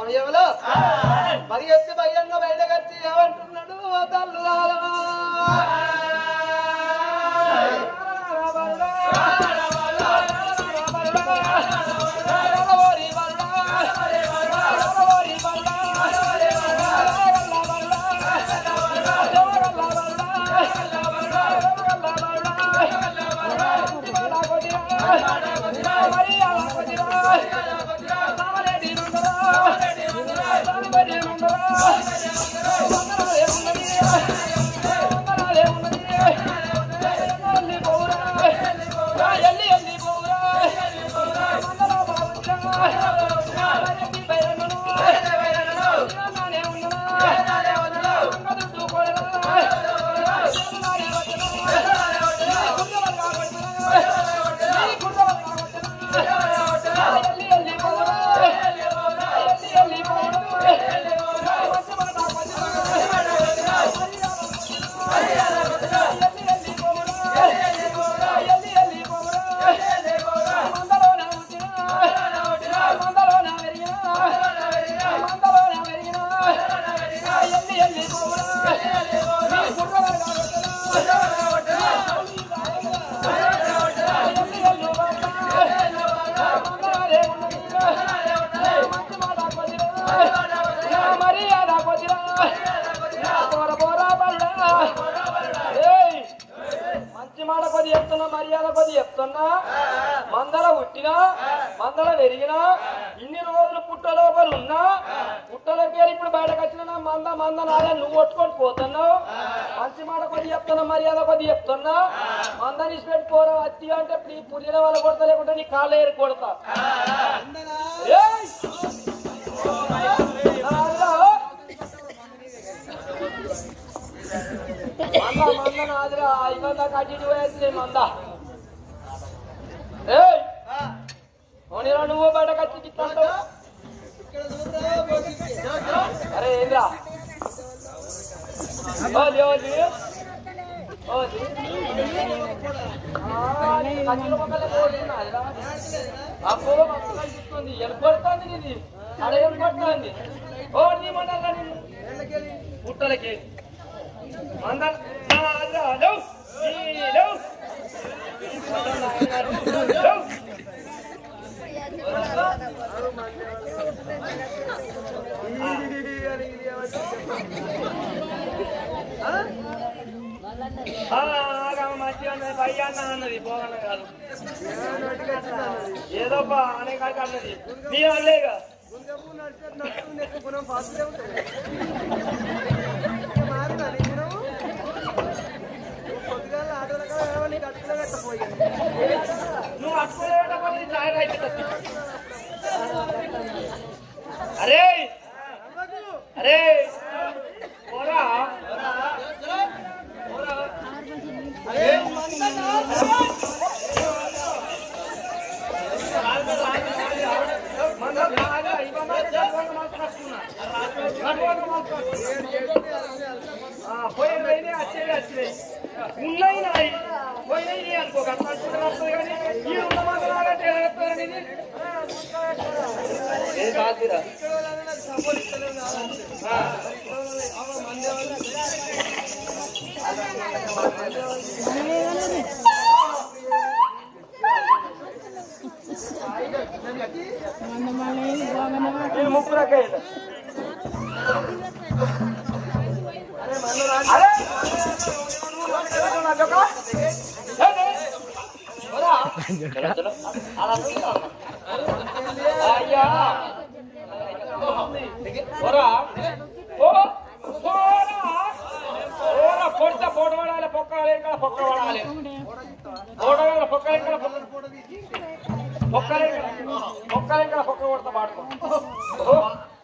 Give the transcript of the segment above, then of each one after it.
సమయంలో పరిగెత్తి భయంగా బయటకొచ్చి ఏమంటున్నాడు "ఓ తల్లులారా, ఏయ్! మంచి మాట కొద్ది చెప్తున్నా మర్యాద కొద్ది చెప్తున్నా మందల పుట్టినా మందల పెరిగినా ఇన్ని రోజులు పుట్ట లోపల ఉన్నా పుట్టలోకి వెళ్ళి ఇప్పుడు బయటకు వచ్చిన నా మంద మంద నాదే నువ్వు కొట్టుకొని పోతున్నావు మంచి మాట కొద్ది చెప్తున్నా మర్యాద కొద్ది చెప్తున్నా మందని పెట్టి పోరా అత్తి అంటే నీ పులిన వాళ్ళ కొడతా లేకుంటే నీ కాళ్ళ ఏరి కొడతా ఏయ్! నాదా? మంద మంద నాదిరా ఇవంత కట్టి పోయేసి మంద ఏయ్ ఓనిరా నువ్వు బయటకు వచ్చి తిట్టాడు అరే ఏంద్రా ఓది ఓది ఓది ఆ, నీ కత్తుల మొక్కలే పోతున్నాదిరా. అబ్బో మస్తు కనిపిస్తుంది ఎనకొడుతుంది నీది అడ ఎనకొడుతుంది ఓ నీ మండల నిన్ను పుట్టలకి మందల నాదిరా లేవు ఈ లేవు లేవు ఆ, ఆగమ్మ మంచిగా ఉన్నది పై అన్న అన్నది పోగన్న కాదు ఏదో బా అనే కాక అన్నది నీ వాళ్ళేగా నువ్వు అట్టుకోలేకపోతే చాయ్ రాయిపోతుంది అరే అరే పోరా పోరా అరే మంద బాగా ఇవ్వమని చెప్పకుండా మాట్లాడుతున్నా. నడవకుండా మాట్లాడుతున్నా. ఆ, పోయిన పోయినాయి, వచ్చేవి వచ్చేవి. ఉన్నాయి నాయి. పోయినాయి నీ అనుకో, అట్లా అనుకుంటే వస్తుంది కానీ, ఈ ఉన్న మాటలాడంటే ఎలా చెప్తారని ఇది? ఏం కాదురా. ఆ. ఈ ముగ్గురకాయలు. అరే! ఏంటి? పోరా. అలా పోయిరా. అయ్యా పోరా. పో. పోరా. పోరా. పొడితే పొడ పడాలి పొక్క ఇక్కడ పొక్క పడాలి పొడ పొక్క ఇక్కడ పొక్క పొక్కలే పొక్కలే ఇక్కడ పొక్క కొడతా పాడుకో ఓ.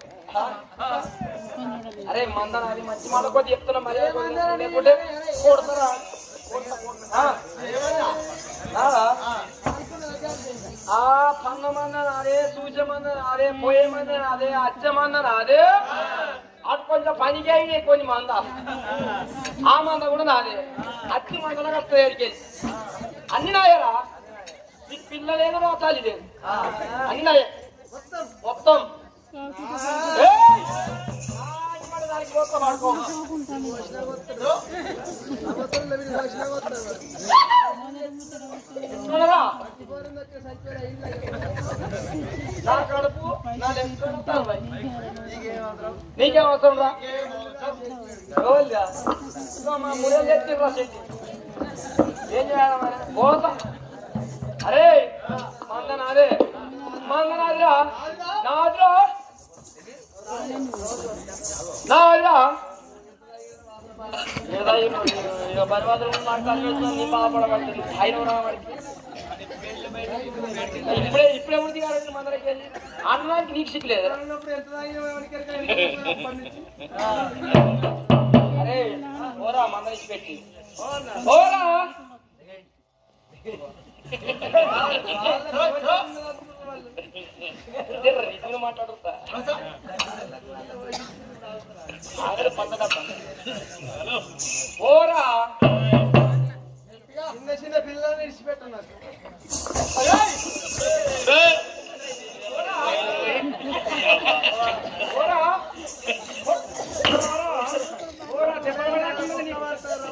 అరే మందన అది మంచి మాట కొద్ది చెప్తున్నా మరి లేకుంటే కొడతారా కొడతా, కొడతా. ఆ. ఆ. ఆ పన్నమంద నాదే సూచమంద నాదే పోయేమంద నాదే అచ్చమంద నాదే అటు కొంచెం పనికి అయ్యి కొన్ని మంద ఆ మంద కూడా నాదే అచ్చి మందలకు వస్తాయి ఎడికెళ్ళి అన్ని నాయరా ఈ పిల్లలేదో తల్లి లేదు అన్ని నాయే మొత్తం ఏయ్! నాటి మాట దానికి పోతా పడుకో. చూడరా? నా కడుపు నా లెఫ్ట్ కడుపు భయ్. నీకేం అవసరం రా ఎవరిదా? ఇదిగో మా మురళి తెచ్చిర్రా చెట్టు. ఏం చేయాలి మరి పోతా అరే మంద నాదే మంద నాదిరా నాదిరా నాదిరా ఏదో ఇక బర్వాదులు మాట్లాడుతున్నా నీ బాధపడబడుతుంది ఐదు రావడానికి ఇప్పుడే ఇప్పుడే ఉంది కాబట్టి మందరికి వెళ్ళి అన్నానికి నీకు సిక్కులేదు అరే ఓరా మందరికి పెట్టి ఓరా రీతిలో మాట్లాడుతా ఆగడు పందడప్ప ఓరా చిన్న చిన్న పిల్లల్ని విడిచిపెట్టున్నారు ఓరా ఓరా చెప్పబడాల్సింది నీకు.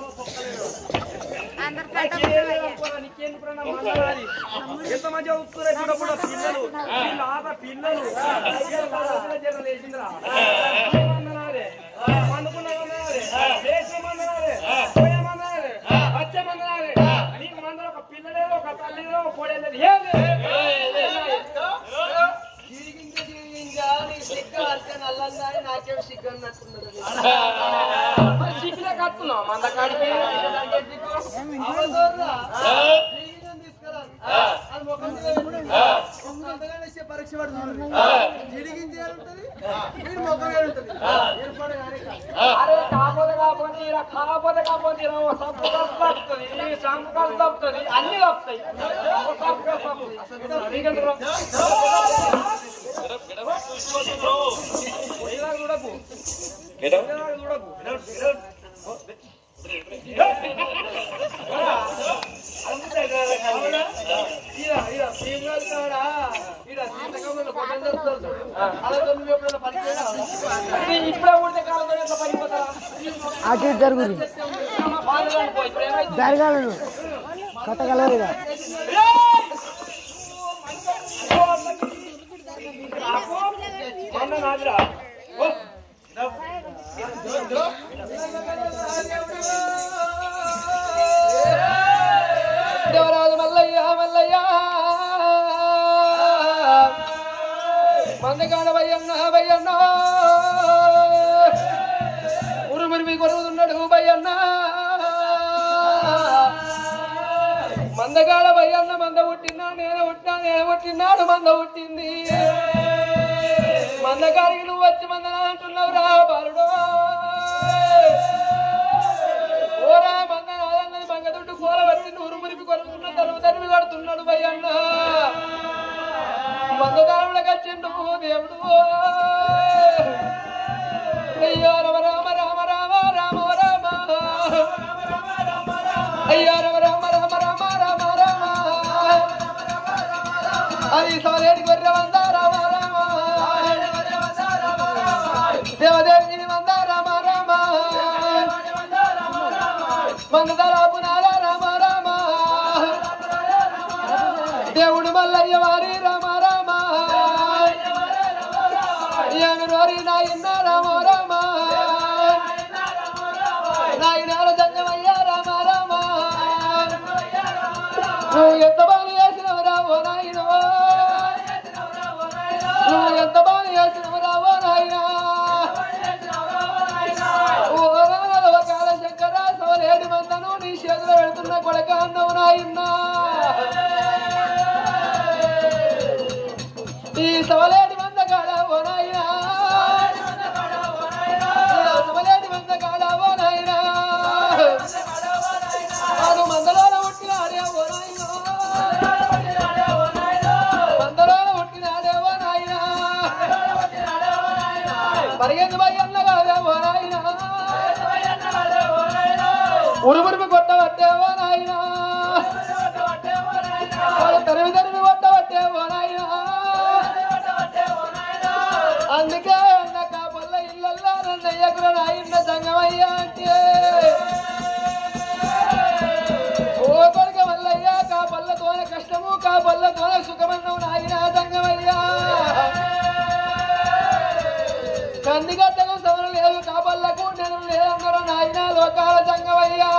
ఎంత మంచిగా ఉప్పురా చూడకుండా పిల్లలు వీళ్ళ ఆట పిల్లలు వీళ్ళ ఆటల జనం లేచిందిరా. ఏమన్నారే? పండుకున్నామన్నారే? లేచామన్నారే? పోయామన్నారే? వచ్చామన్నారే? నీకు మందర ఒక పిల్లలేదు ఒక తల్లిదో ఒక కోడలేదు ఏం లేదు. గిరిగింజ గిరిగింజ నీ సిగ్గ అంటే నల్లందా అని నాకేం సిగ్గు అన్నట్టున్నది మరి సిక్కులే కట్టున్నావు మందకాడికి అవసరంరా. గిరిగింజని తీసుకురా. అది ముఖం మీద పెట్టు. ఒక్క అంతగానే ఇచ్చే పరీక్ష పడుతుంది గిరిగింజ ఏడుంటది వీడి ముఖం ఏడుంటది ఏర్పాటు కానీ కాదు. అరే కాకపోతే కాకపోతే ఇలా కాకపోతే కాకపోతే ఇలా ఓ సబ్బు కాస్త తప్పుతుంది ఈ షాంపు కాస్త తప్పుతుంది అన్ని తప్పుతాయి ఓ సబ్బు కాస్త తప్పుతుంది. నీకెందుకు? ఇలా చూడకు. ఇలా చూడకు. అవునా? ఈడ, ఈడ, సీనియర్ కాడా? ఈడ సీతకమ్మల పొట్టలు తెస్తారు చూడు. అలా తొమ్మిది ఎప్పుడైనా పని చేయాలా? ఇది ఇప్పుడే ఉంటే కాలంలో ఎంత పడిపోతా అటు ఇటు జరుగురు బాగా పడిపోయి ఇప్పుడు ఏమైంది జరగాలను కట్టగలరు ఇక మొన్న నాదిరా ఓ, దేవరాజు మల్లయ్య మల్లయ్య మందగాడ వయ్యన్న వయ్యన్న ఉరుమురిమి కొరుగుతున్నాడు వయ్యన్న మందగాడ వయ్యన్న మంద పుట్టినా నేను పుట్టినా నేను పుట్టినాడు మంద పుట్టింది మందగాడికి నువ్వు వచ్చి మందన అంటున్నావు రా బాలుడో ఓరా మంద నాదన్నది మంగదుడ్డు కూర పట్టి నూరు మురిపి కొరుకున్న తరువు తరిమి కడుతున్నాడు భయన్న మందగారులకు వచ్చిండు దేవుడు అయ్యో రమ రామ రామ రామ రామ రామ అయ్యో రమ రామ రామ రామ రామ రామ అది సవలేడి గొర్రె వంద రామ రామ దేవదేవి వంద రామ రామ మందర పునాల రామ రామ దేవుడు మల్లయ్య వారి రామ రామ ఎవరి నాయన రామ రామ నాయనాల జంగమయ్య రామ రామ నువ్వు ఎంత బాగా చేసినవు రావో నాయన నువ్వు ఎంత బాగా చేసినవు రావో నాయన ఓ కాల శంకర సవలేడు మందను నీ చేతిలో పెడుతున్న కొడక అన్నవు నాయన ఈ సవలేటి మంద కాడ ఓ నాయన సవలేటి మంద కాడ ఓ నాయన అది మందలోన పుట్టినాడే ఓ నాయన మందలోన పుట్టినాడే ఓ నాయన పరిగెత్తు భయన్న కాదే ఓ నాయన ఉరుమురుపు కొట్టవట్టేవో నాయన వాడు తరిమి తరిమి కొట్టవట్టేవో నాయన ఎందుకు నాయన సంగమయ్య అంటే ఓ కొడుక మల్లయ్య కా పల్లతోన కష్టము కా పల్లతోన సుఖమన్నావు నాయన సంగమయ్యా కందిగట్టకు సమరం లేదు కాపల్లకు నేను లేదన్నారు నాయన లోకాల సంగమయ్యా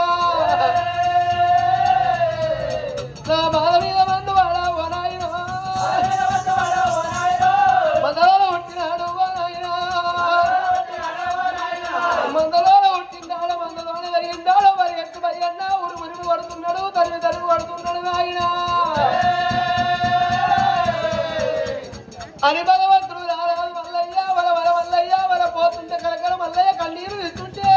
నా బాధ మీద మందు వాడావు నాయన మందలో ఉంటున్నాడు ఓ నాయనా మందలో ఉంటిందాడు మందలోనే జరిగిందాడు మరి ఎత్తు మరి అన్న ఊరు మురిమి పడుతున్నాడు తరిమి తరిమి పడుతున్నాడు నాయన అని భగవంతుడు రారాదు మల్లయ్య వల వల మల్లయ్య వల పోతుంటే కలకల మల్లయ్య కన్నీరు ఇస్తుంటే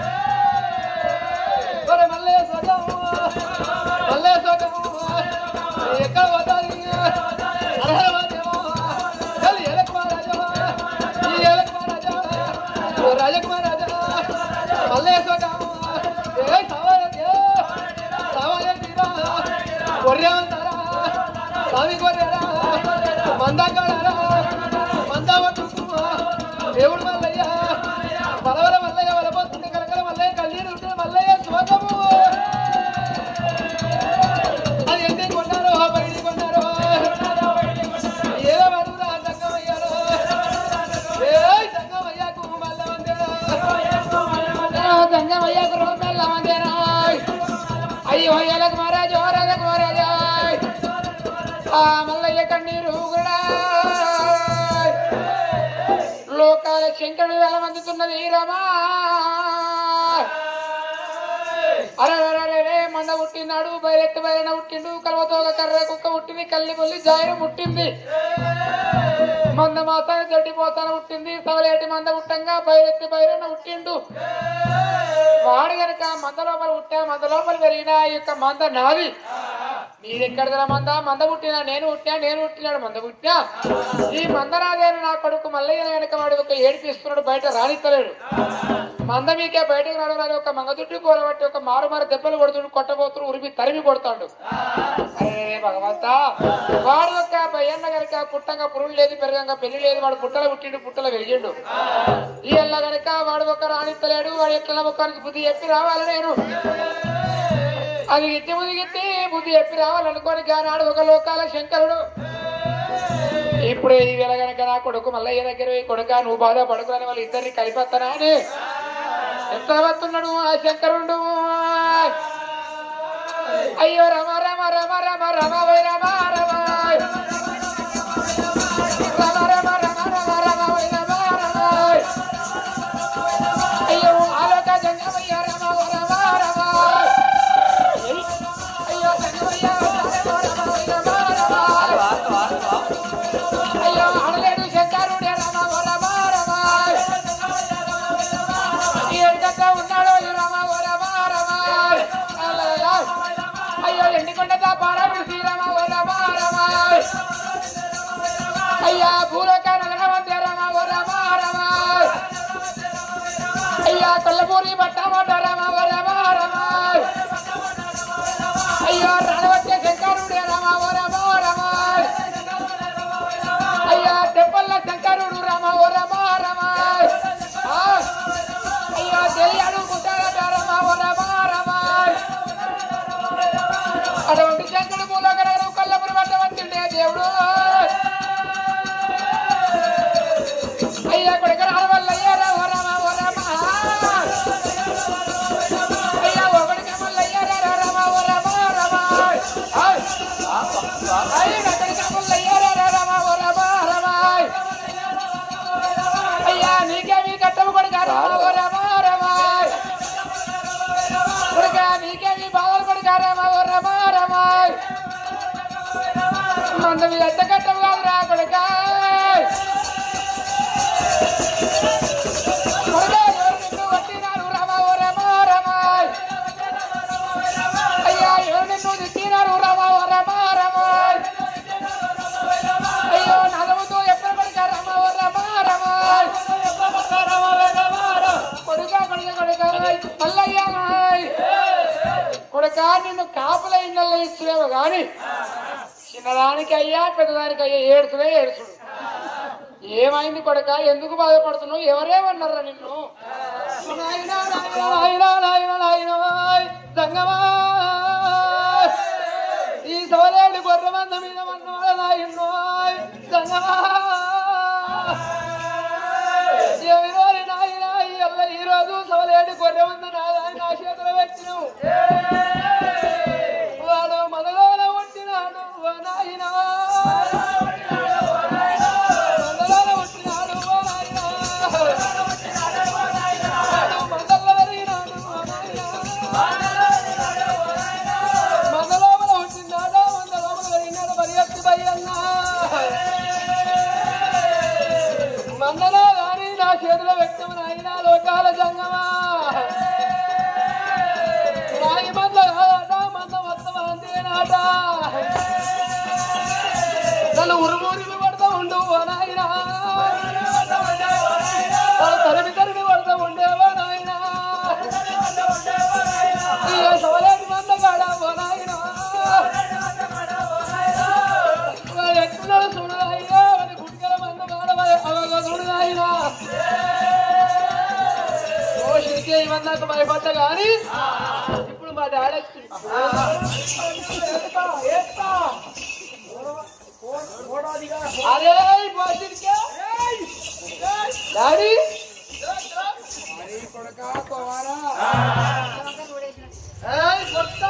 మరి మల్లయ్య స్వగము మల్లయ్య స్వగము ఎక్కడ పోతాది అర్హర మధ్యమా చల్ ఏలకుమార్ రాజా ఈ ఏలకుమార్ రాజా ఓ రాజకుమార్ రాజా మల్లయ్య స్వగము ఏ సవాయ సవాయ తీరా కొర్రేమంటారా స్వామి కొర్రేరా మందాకాడారా మందావట్టుకుమా దేవుడు మల్లయ్య బలవల మల్లయ్య వలపోతుంటే కలకల మల్లయ్య కళ్ళీరు ఉంటే మల్లయ్య శోకము అది ఎందుకు కొన్నారో బయటి కొన్నారో ఏదో అడుగురా సంగమయ్యారో ఏ సంగమయ్యకు మల్ల వందేరా సంగమయ్యకు మల్ల వందేరా అయ్యో ఎలకు మహారాజు రాజకు మహారాజా ఆ మల్లయ్య కన్నీరు కూడా లోకాల శంకరుడు వెలమందుతున్నది రమా అరే అరే అరే మంద పుట్టినాడు బయలెత్తి బయలన పుట్టిండు కలవతో ఒక కర్ర కుక్క పుట్టింది కల్లి పొల్లి జాయిరం పుట్టింది మంద మాసాన జడ్డి పోతాన పుట్టింది సవలేటి మంద పుట్టంగా బయలెత్తి బయలన పుట్టిండు వాడు గనక మంద లోపల పుట్టా మంద లోపల పెరిగిన ఈ యొక్క మంద నాది నీదెక్కడ మంద మంద పుట్టినా నేను పుట్టినా నేను పుట్టినాడు మంద పుట్టినా ఈ మంద నాదేని నా కొడుకు మల్లయ్య వెనక వాడు ఒక ఏడిపిస్తున్నాడు బయట రానిత్తలేడు మంద మీకే బయటకు రావడానికి ఒక మంగదుడ్డు పోలబట్టి ఒక మారు మారు దెబ్బలు కొడుతుడు కొట్టబోతుడు ఉరిమి తరిమి కొడతాడు అరే భగవంత వాడు యొక్క భయన్న గనక పుట్టంగా పురుడు లేదు పెరగంగా పెళ్లి లేదు వాడు పుట్టల పుట్టిండు పుట్టల వెలిగిండు ఈ ఎల్ల గనక వాడు ఒక రాణిత్తలేడు వాడు ఎట్ల ఒక్కరికి బుద్ధి చెప్పి రావాలి నేను అది గిట్టి బుద్ధి గిట్టి బుద్ధి చెప్పి రావాలనుకోని గానాడు ఒక లోకాల శంకరుడు ఇప్పుడు ఈ వేళ గనక నా కొడుకు మల్లయ్య దగ్గర పోయి కొడుక నువ్వు బాధ పడుకుని వాళ్ళు ఇద్దరిని కలిపేస్తానా అని ఎంత వస్తున్నాడు ఆ శంకరుడు అయ్యో రమ రమ రమ రమ రమ వై రమ రమ రమ రమ రమ రమ రమ వై రమ రమ అయ్యో ఆలోక జంగమయ్య రమ ఓ రమ రమ అయ్యో జంగమయ్య రమ రమ వై రమ రమ అయ్యో అడలేడు శంకరుడే రమ ఓ రమ రమ ఎక్కడ ఉన్నాడో ఈ రమ ఓ రమ రమ అయ్యో, అయ్యో ఎండికొండ పారా విడిసి రమ ఓ రమ రమ అయ్యా భూలోక నగరమంతే రమ ఓ రమ రమ అయ్యా కొల్లపూరి బట్టమాట రమ ఓ రమ రమ అయ్యో రణవచ్చే శంకరుడే రమ ఓ రమ రమ అయ్యా తెప్పల్ల శంకరుడు రమ ఓ రమ రమ ఆ, అయ్యో తెలియడు ముట్టాడట రమ ఓ రమ రమ అటువంటి శంకరుడు మూలకరగడు కొల్లపురి పట్టవచ్చుండే దేవుడు అయ్యా కొడుకు వల్ల అయ్యా రమ రమ ఓ రమ అయ్యా ఒకడికి మల్ల అయ్యా రమ ఓ రమ రమ ఆయ్. అయ్యా ఒకడికి మల్ల అయ్యా రమ ఓ రమ రమ అయ్యా నీకేమి కట్టము కొడుక రమ ఓ రమ రమ కొడుక నీకేమి బాధలు కొడుక రమ ఓ రమ రమ మంద మీద ఎంత కట్టము కాదురా కొడుక కొడుక ఎవరు నిన్ను కొట్టినారు రమ ఓ రమ రమ అయ్యా ఎవరు నిన్ను తిట్టినారు రమ ఓ రమ రమ అయ్యో నలుగుతూ ఎప్పుడు కొడుక రమ ఓ రమ రమ కొడుక కొడుక కొడుక మల్లయ్య కొడుక నిన్ను కాపుల ఇళ్ళల్లో ఇచ్చులేవు గాని చిన్నదానికి అయ్యా పెద్దదానికి అయ్యా ఏడుచుడే ఏడుచుడు ఏమైంది కొడక ఎందుకు బాధపడుతున్నావు ఎవరేమన్నారా నిన్ను నాయనా, నాయనా, నాయనా, నాయనా, నాయనా, సంగమా ఈ సవలేడు గొర్రె మంద మీద మన్నవాడ నాయన్నో సంగమా ఎవరి నాయనా ఈ అల్ల ఈ రోజు సవలేడు గొర్రె మంద నాదా నా చేతులు పెట్టినవు వాడు మనలోన ఉంటినాడు ఓ నాయనా మనలోన ఉంటినాడు ఓ నాయనా వాడు మందల్లో పెరిగినాడు ఓ నాయనా మంద లోపల ఉంటున్నాడు మంద లోపల పెరిగినాడు మరి ఎత్తి బయ్యన్నా మందలో కానీ నా చేతిలో వ్యక్తం నాయన లోకాల జంగమా రాయి మంద కాదట మంద మొత్తం అంతేనాట నన్ను ఉరుమూరిమి పడతా ఉండు ఓ నాయనా వాళ్ళు తరిమి తరిమి పడతా ఉండేవా నాయనా ఇక సవలేటి మంద కాడా ఓ నాయనా వాడు ఎట్టున్నాడు చూడు నాయనా వాడి గుండెల మంద కాడ అవగా చూడు నాయనా ఓ శిరికే ఈ మందకు భయపడ్డ కానీ ఇప్పుడు మా డాడీ అరే బాసిరికే డాడీ ఏయ్ కొత్త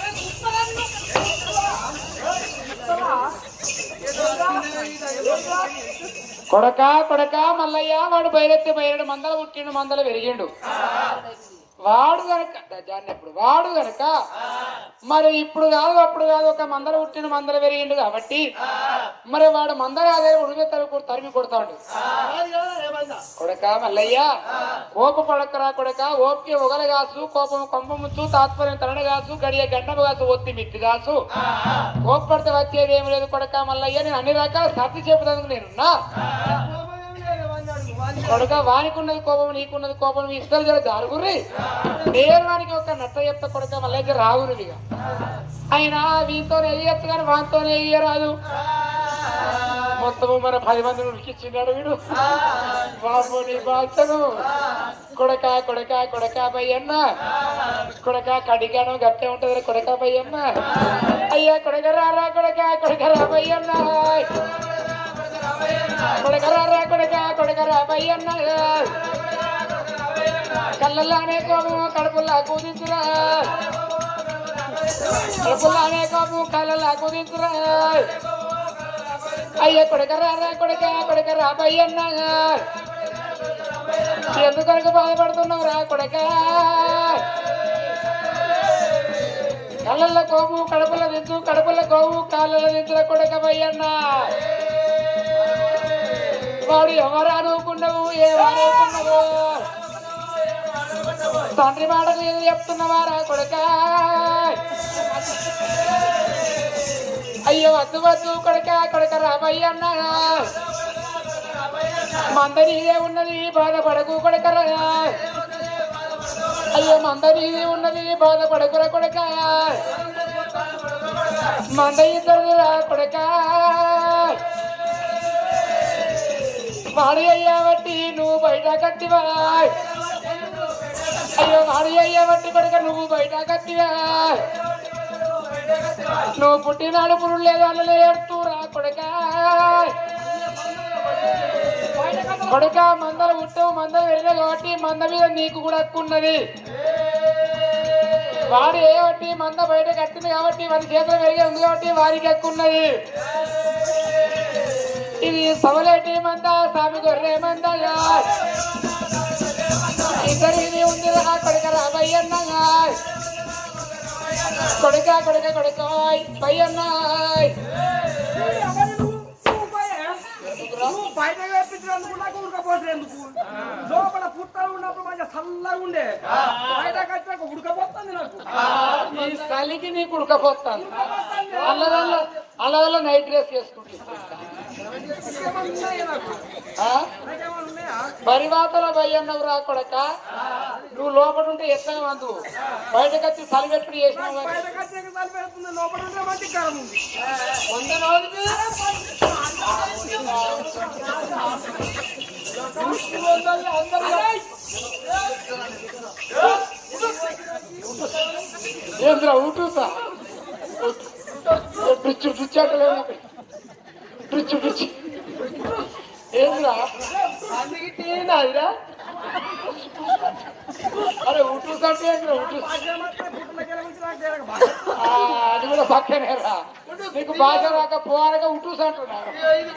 కొడక కొడక మల్లయ్య వాడు బయలెత్తి బయలుడు మందల పుట్టిండు మందల పెరిగిండు వాడు గనక దాన్ని ఎప్పుడు వాడు గనక మరి ఇప్పుడు కాదు అప్పుడు కాదు ఒక మందల పుట్టిన మందల పెరిగిండు కాబట్టి మరి వాడు మందల అదే ఉడిమే తరిమి తరిమి కొడతాడు కొడక మల్లయ్య కోప పడకరా కొడక ఓపిక ఒగలగాసు కోపం కొంపముచ్చు తాత్పర్యం తరణగాసు గడియ గంటగాసు ఒత్తి మిత్తి గాసు కోపడితే వచ్చేది ఏమి లేదు కొడక మల్లయ్య నేను అన్ని రకాల సర్ది చెప్పడానికి నేనున్నా కొడుక వానికున్నది కోపం నీకున్నది కోపం మీ ఇద్దరు జర జారుగుర్రి నేను వానికి ఒక నట్ట చెప్తా కొడుక మళ్ళీ అయితే రాగురుదిగా అయినా వీటితో వేయచ్చు కానీ వానితో వేయరాదు మొత్తము మన పది మందిని ఉడికిచ్చిన్నాడు వీడు బాబు నీ బాధ్యను కొడక కొడక కొడక బయ్యన్న కొడక కడిగాను గట్టే ఉంటది కొడక బయ్యన్న అయ్యా కొడక రారా కొడక కొడక రా బయ్యన్న కొడకరా కొడక కొడకరా బయ్యన్న కళ్ళల్లానే కోపము కడుపుల్లా కూదించురా కడుపుల్లానే కోపము కళ్ళల్లా కూదించురా అయ్య కొడకరా కొడక కొడకరా బయ్యన్న ఎందుకనక బాధపడుతున్నావు రా కొడక కళ్ళల్లో కోపు కడుపుల దించు కడుపుల కోపు కాళ్ళలో దించుల కొడక బయ్యన్న వాడు ఎవరు అనుకున్నావు ఏ అనుకున్నావు తండ్రి మాట మీద చెప్తున్నవారా కొడక అయ్యో వద్దు వద్దు కొడక కొడక రామయ్య అన్న మంద నీదే ఉన్నది బాధపడకు కొడకరా అయ్యో మంద నీదే ఉన్నది బాధపడకురా కొడక మంద ఇద్దరు రా కొడక వాడి అయ్యావట్టి నువ్వు బయట కట్టివా అయ్యో వాడి అయ్యావట్టి కొడుక నువ్వు బయట కట్టివా నువ్వు పుట్టినాడు పురుడు లేదు అల్లలే ఏడుతూరా కొడుక కొడుక మందలు పుట్టవు మందలు వెళ్ళిన కాబట్టి మంద మీద నీకు కూడా హక్కు ఉన్నది వాడు ఏ బట్టి మంద బయట కట్టింది కాబట్టి వారి చేతులు పెరిగి ఉంది కాబట్టి వారికి హక్కు ఉన్నది ఇది సవలేటి మంద స్వామి గొర్రె మందగా ఇద్దరిది ఉంది రా కొడుక రా బయ్యన్నగా కొడుక కొడుక కొడుక బయ్యన్నాయ్ నువ్వు బయట వేపించినందుకు నాకు ఉడకపోతే ఎందుకు లోపల పుట్ట ఉన్నప్పుడు మంచిగా చల్లగా ఉండే బయట కట్టాక ఉడకపోతుంది నాకు ఈ చలికి నీకు ఉడకపోతాను అల్లదల్ల అల్లదల్ల నైట్ డ్రెస్ వేసుకుంటుంది ఏమన్నా ఉన్నాయా నాకు నాకేమన్నా ఉన్నాయా పరివాతల భయన్నవు రా కొడక నువ్వు లోపల ఉంటే ఎట్లా వందు బయటకు వచ్చి చలి పెట్టుకుని చేసినావు కానీ బయట కట్టాక చలి పెడుతుంది లోపల ఉంటే మంచి కాలం ఉంది వంద రోజులు ఏంద్రా ఊటుతా పిచ్చు పిచ్చాటలేదు పిచ్చు పిచ్చి ఏంద్రా అందుకే తేనాదిరా అరే ఊటూసా అంటే ఏంద్రా ఊటు ఆ, అది కూడా పక్కనే రా నీకు భాష రాక పోవాలగా ఉటూస్ అంటున్నారు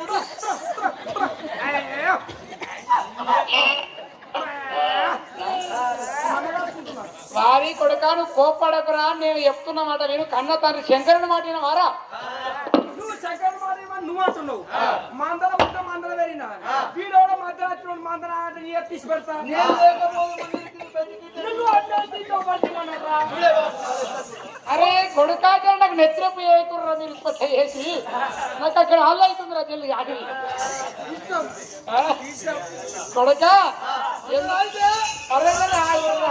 వారి కొడుకాను కోప్పడకురా అని నేను చెప్తున్నమాట మీరు కన్న తండ్రి శంకరుని మాట వారా నువ్వు సెకండ్ మాట ఏమో నువ్వు అంటున్నావు మందర ఉంటే మందర వెళ్ళినా వీడోడ మధ్య వచ్చిన మందర ఆట నీ తీసి పెడతా నేను లేకపోతే ముందుకి బయటికి నువ్వు అడ్డా తీసుకో పట్టుకున్నారా అరే కొడుకాక నాకు నెత్తిరపు వేయకుర్రా మీరు స్పష్ట చేసి నాకు అక్కడ హాల్ అవుతుందిరా చెల్లి ఆగి ఆ? కొడుక ఎందుకు? అరే రాగుర్రా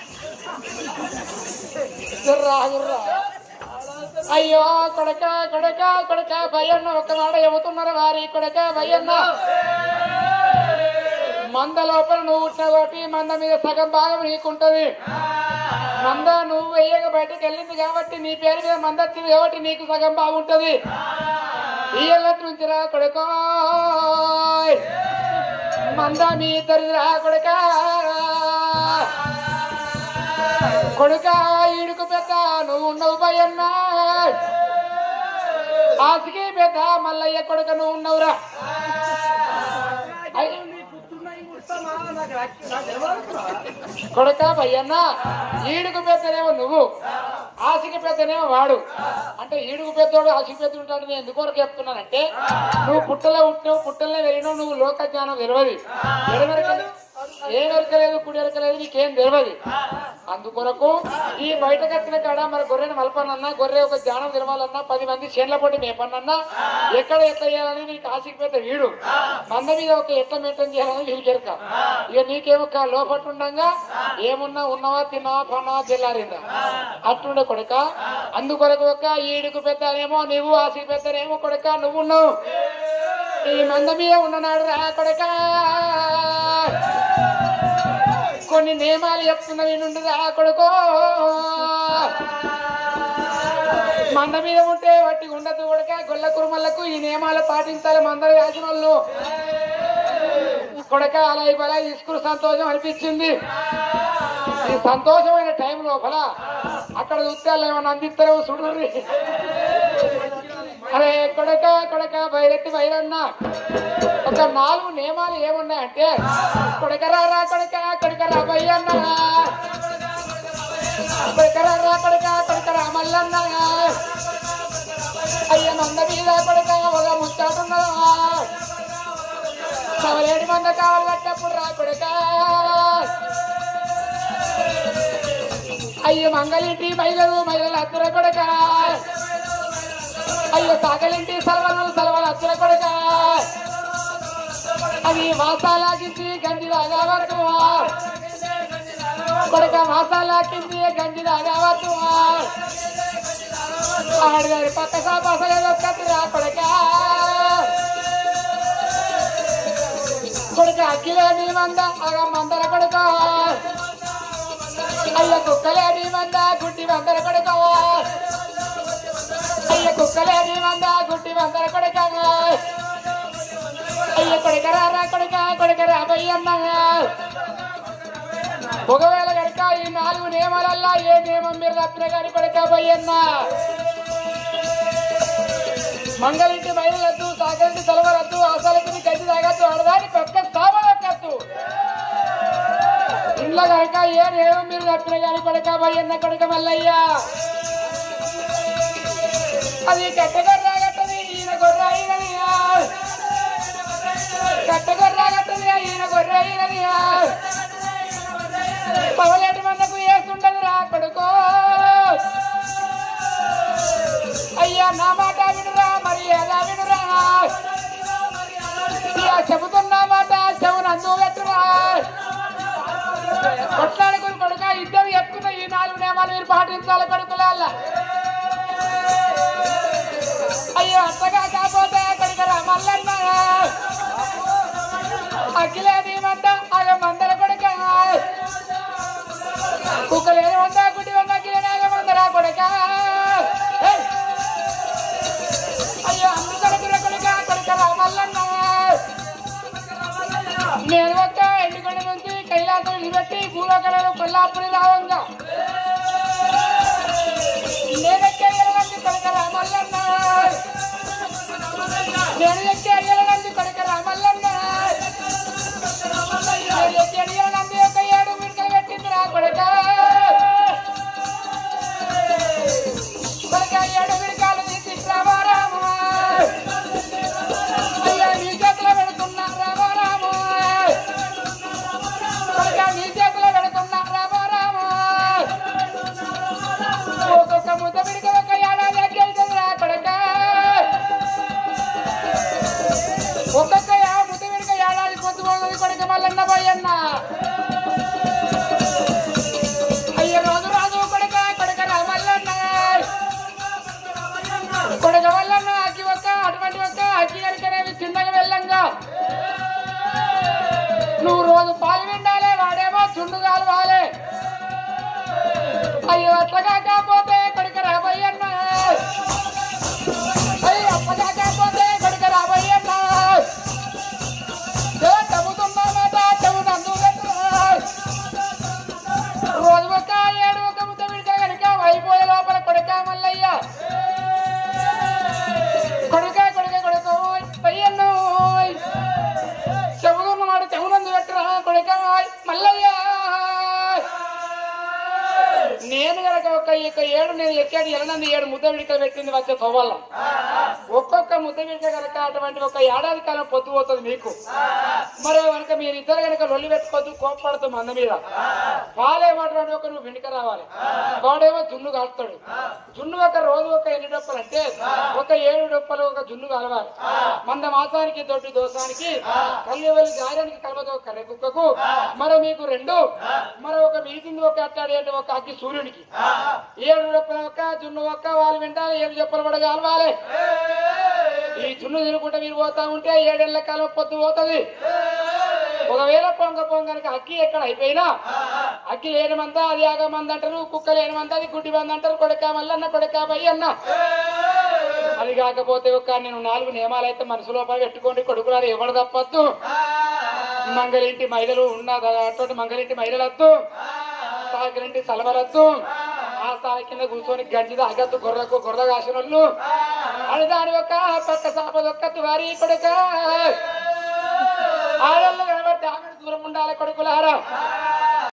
రాగుర్రా అయ్యో కొడక కొడక కొడక భయన్న ఒక మాట చెబుతున్నారు వారి కొడక భయన్న మంద లోపల నువ్వు పుట్టిన కాబట్టి మంద మీద సగం భాగం నీకుంటది మంద నువ్వు వేయక బయటకు వెళ్ళింది కాబట్టి నీ పేరు మీద మంద వచ్చింది కాబట్టి నీకు సగం బాగుంటది ఈ ఎల్లటి నుంచి రా కొడుకో మంద మీ ఇద్దరి రా కొడుక కొడుక ఈడుకు పెద్ద నువ్వు ఉన్నావు భయన్నా ఆసికి పెద్ద మల్లయ్య కొడుక నువ్వు ఉన్నావురా అయ్- నీ కూర్చున్నాయి కూర్చున్నా నాకు రక్త- నాకు తెలవదురా. కొడుక భయ్యన్న ఈడుకు పెద్దనేమో నువ్వు ఆశకి పెద్దనేమో వాడు అంటే ఈడుకు పెద్దోడు ఆశకి పెద్ద ఉంటాడు నేను ఎందుకొరకు చెప్తున్నానంటే నువ్వు పుట్టలో పుట్టినావు పుట్టలనే వెళ్ళినావు నువ్వు లోక జ్ఞానం తెలియదు ఎడమెరకలేదు ఏ ఎరకలేదు కుడి ఎరకలేదు నీకేం తెలియదు అందుకొరకు ఈ బయట కట్టిన కాడ మరి గొర్రెని మలపనన్నా గొర్రె ఒక జ్ఞానం తెలవాలన్నా పది మంది చేన్ల పొట్టి మేపనన్నా ఎక్కడ ఎట్లా చేయాలని నీకు ఆశకి పెద్ద వీడు మంద మీద ఒక ఎట్లా మెయింటైన్ చేయాలని వీడికి ఎరక ఇక నీకేమో కా- లోపట ఉండంగా ఏమున్నా ఉన్నావా తిన్నావా పన్నావా తెల్లారిందా అట్లుండే కొడుక అందుకొరకు ఒక ఈడుకు పెద్దనేమో నువ్వు ఆశకి పెద్దనేమో కొడుక నువ్వు ఉన్నావు ఈ మంద మీద ఉన్ననాడు రా కొడుక కొన్ని నియమాలు చెప్తున్నా నేను రా కొడుకో మంద మీద ఉంటే వట్టి ఉండదు కొడక గొల్ల కురుమలకు ఈ నియమాలు పాటించాలి మందరు రాసిన వాళ్ళు కొడక అలా ఇవ్వాల ఇసుకురు సంతోషం అనిపించింది ఈ సంతోషమైన టైం లోపల అక్కడ ఉత్యాలు ఏమన్నా అందిస్తారో చూడండి అరే కొడక కొడక బయలెత్తి బయలన్న ఒక నాలుగు నియమాలు ఏమున్నాయంటే కొడకరా రా కొడక కొడకరా బయ్యన్న కొడకరా రా కొడక కొడకరా మల్లన్న అయ్య మంద మీద కొడక ఒక ముచ్చాటున్నదా సవలేడి మంద కావాలి పట్టప్పుడు రా కొడక అయ్య మంగళింటి మహిళలు మహిళలు అద్దర కొడక అయ్యో సాగలింటి సలవలు సలవలు అద్దర కొడక అది వాసాలాగించి గంజి రాగా వరకు కొడక వాసాలాకింది గంజి రాగా వరకు ఆడగారి పక్క సాపాసలేదు కత్తిరా కొడక కొడుక అఖిలేని మంద అగ మందర కొడుక అయ్య కుక్కలేని మంద గుడ్డి మందర కొడుక అయ్య కుక్కలేని మంద గుడ్డి మందర కొడుక అయ్య కొడుకరా రా కొడుక కొడుకరా బయ్యన్న ఒకవేళ కనుక ఈ నాలుగు నియమాలల్లా ఏ నియమం మీరు తప్పిన కానీ కొడుక బయ్యన్న మంగళింటి బయలులద్దు సాగలింటి తలవరద్దు అసలుకి గడ్డి తాగద్దు ఆడదాని పక్క సామలక్కద్దు ఇంట్లో కనుక ఏ నియమం మీరు తప్పిన కానీ కొడుక బయ్యన్న కొడుక మల్లయ్య అది కట్టగొర్రా కట్టది ఈయన గొర్రె అయినది కట్టగొర్రా కట్టది ఈయన గొర్రె అయినది పవలేటి మందకు వేస్తుండదు రా కొడుకో అయ్యా నా మాట వినురా మరి ఎలా వినురా ఇక చెబుతున్నా మాట చెవును అందు పెట్టురా కొట్లాడుకుని కొడుక ఇద్దరు చెప్పుకున్న ఈ నాలుగు నియమాలు మీరు పాటించాలి కొడుకులాల అయ్యో అంతగా కాకపోతే కొడుకరా మల్లన్న అఖిలేని మంద ఆగ మందల కొడుక కుక్కలేని వంద గుడ్డి వంద అఖిలేని ఆగ మందల కొడుక ఏయ్! అయ్యో అమృతల గుర కొడుక కొడుక రామల్లన్న నేను ఒక్క ఎండుకొండ నుంచి కైలాసం నిలబెట్టి భూలోకలను కొల్లాపురి రావంగా నేనెక్కే ఎలనంది కొడుక రామల్లన్న నేను ఎక్కే ఎలనంది కొడుక రామల్లన్న నేను ఎక్కే ఎలనంది ఒక ఏడు మిడకలు పెట్టింది రా కొడుక కొడుక ఏడు మిడకాలు తీసి రామారామ అయ్యా నీ చేతిలో పెడుతున్నా రామారామ కొడుక నీ చేతిలో పెడుతున్నా రామారామ ఒక్కొక్క ముద్ద పిడిక ఒక ఏడాది ఎక్కేస్తుందిరా కొడుక ఒక్కొక్క యా- ముద్ద పిడిక ఏడాది పొద్దు పోతుంది కొడుక మల్లన్న పోయన్న అయ్య రోజు రాజు కొడుక కొడుక రామల్లన్న కొడుక వల్లన్న అగ్గి ఒక్క అటువంటి ఒక్క అగ్గి కనుకనేవి చిన్నగా వెళ్ళంగా నువ్వు రోజు పాలు విండాలే వాడేమో చుండు కాలువాలే అయ్యో అట్లగా కాకపోతే కొడుక రాబోయన్న అయ్యో అప్పగా కాకపోతే కొడుక రాబోయన్న చెబుతున్నా మాట చెవు నందు రోజు ఒక ఏడు ఒక ముద్ద విడితే కనుక అయిపోయే లోపల కొడుక మల్లయ్య కొడుక కొడుక కొడుక ఓయ్, పయ్యన్నో ఓయ్. చెబుతున్న మాట చెవు నందు పెట్టరా కొడుక ఓయ్, మల్లయ్య నేను గనక ఒక ఇక ఏడు నేను ఎక్కాడు ఎలనంది ఏడు ముద్ద విడికలు పెట్టింది వచ్చే తోవల్ల ఒక్కొక్క ముద్ద విడిక కనుక అటువంటి ఒక ఏడాది కాలం పొద్దు పోతుంది మీకు మరి కనుక మీరు ఇద్దరు కనుక లొల్లి పెట్టుకోవద్దు కోప్పడుతూ మంద మీద పాలేమటువంటి ఒక నువ్వు వెనుక రావాలి వాడేమో జున్ను కాస్తాడు జున్ను ఒక రోజు ఒక ఎన్ని డొప్పలు అంటే ఒక ఏడు డొప్పలు ఒక జున్ను కలవాలి మంద మాసానికి దొడ్డి దోసానికి కల్యవెల్లి గారానికి కలవదు ఒక కర్రె కుక్కకు మరో మీకు రెండు మరో ఒక మీటింగ్ ఒక అట్టాడేటి ఒక అగ్గి సూర్యునికి ఏడు డొప్పల ఒక్క జున్ను ఒక్క వాళ్ళు వింటారు ఏడు చెప్పలు కూడా కలవాలి ఈ జున్ను తినుకుంటే మీరు పోతా ఉంటే ఏడేళ్ల కాలం పొద్దు పోతుంది ఒకవేళ పొంగ పొంగనక అక్కి ఎక్కడ అయిపోయినా అక్కి లేని మంద అది ఆగ మంది అంటారు కుక్క లేని మంద అది గుడ్డి మంది అంటారు కొడక మల్లన్న కొడక బయ్యి అన్న అది కాకపోతే ఒక నేను నాలుగు నియమాలు అయితే మనసు లోపల పెట్టుకోండి కొడుకులారు ఎవడు తప్పద్దు మంగళింటి మహిళలు ఉన్న అటువంటి మంగళింటి మహిళలు వద్దు సాగిలింటి సలవరద్దు ఆ స్థాయి కింద కూర్చొని గంజి తాగద్దు గొర్రెకు గొర్రె కాసిన వాళ్ళు అది దాని యొక్క పక్క సాపదొక్క తువారి కొడుక ఆడళ్ళు కనబడితే ఆమె దూరం ఉండాలి కొడుకులారా